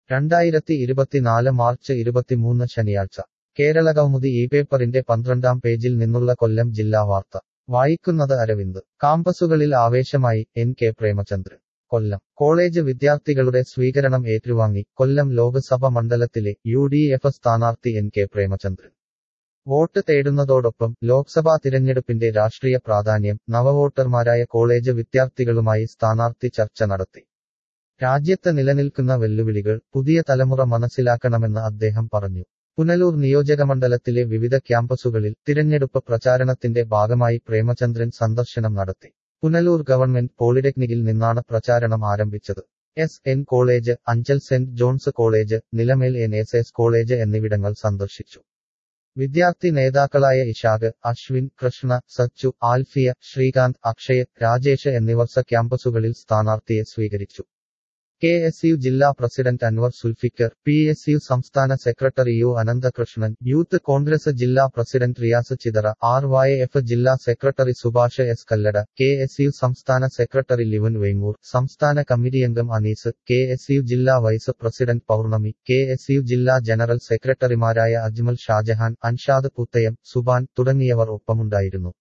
രണ്ടായിരത്തി ഇരുപത്തിനാല് മാർച്ച് ഇരുപത്തിമൂന്ന് ശനിയാഴ്ച കേരളകൗമുദി ഈ പേപ്പറിന്റെ പന്ത്രണ്ടാം പേജിൽ നിന്നുള്ള കൊല്ലം ജില്ലാ വാർത്ത വായിക്കുന്നത് അരവിന്ദ് കാമ്പസുകളിൽ ആവേശമായി N K Premachandran Kollam college വിദ്യാർത്ഥികളുടെ സ്വീകരണം ഏറ്റുവാങ്ങി കൊല്ലം ലോക്സഭ മണ്ഡലത്തിലെ യു ഡി എഫ് സ്ഥാനാർത്ഥി എൻ കെ പ്രേമചന്ദ്രൻ വോട്ട് തേടുന്നതോടൊപ്പം ലോക്സഭാ തിരഞ്ഞെടുപ്പിന്റെ രാഷ്ട്രീയ പ്രാധാന്യം നവവോട്ടർമാരായ കോളേജ് വിദ്യാർത്ഥികളുമായി സ്ഥാനാർത്ഥി ചർച്ച നടത്തി രാജ്യത്ത് നിലനിൽക്കുന്ന വെല്ലുവിളികൾ പുതിയ തലമുറ മനസ്സിലാക്കണമെന്ന് അദ്ദേഹം പറഞ്ഞു പുനലൂർ നിയോജകമണ്ഡലത്തിലെ വിവിധ ക്യാമ്പസുകളിൽ തിരഞ്ഞെടുപ്പ് പ്രചാരണത്തിന്റെ ഭാഗമായി പ്രേമചന്ദ്രൻ സന്ദർശനം നടത്തി പുനലൂർ ഗവൺമെന്റ് പോളിടെക്നിക്കിൽ നിന്നാണ് പ്രചാരണം ആരംഭിച്ചത് S N college Anchal saint John's college Nilamel N S S college എന്നിവിടങ്ങൾ സന്ദർശിച്ചു വിദ്യാർത്ഥി നേതാക്കളായ ഇഷാഖ് അശ്വിൻ കൃഷ്ണ സച്ചു ആൽഫിയ ശ്രീകാന്ത് അക്ഷയ് രാജേഷ് എന്നിവർ സ ക്യാമ്പസുകളിൽ സ്ഥാനാർത്ഥിയെ സ്വീകരിച്ചു കെ എസ് യു ജില്ലാ president Anvar Sulfikar P S U സംസ്ഥാന secretary U Ananthakrishnan Youth Congress ജില്ലാ president Riyas Chithara R Y F ജില്ലാ secretary Subhash S Kallada K S U സംസ്ഥാന സെക്രട്ടറി ലിവൻ വെയ്മൂർ സംസ്ഥാന കമ്മിറ്റിയംഗം അനീസ് കെ എസ് യു ജില്ലാ vice president Pournami K S U ജില്ലാ ജനറൽ സെക്രട്ടറിമാരായ അജ്മൽ ഷാജഹാൻ അൻഷാദ് പുത്തയം സുബാൻ തുടങ്ങിയവർ ഒപ്പമുണ്ടായിരുന്നു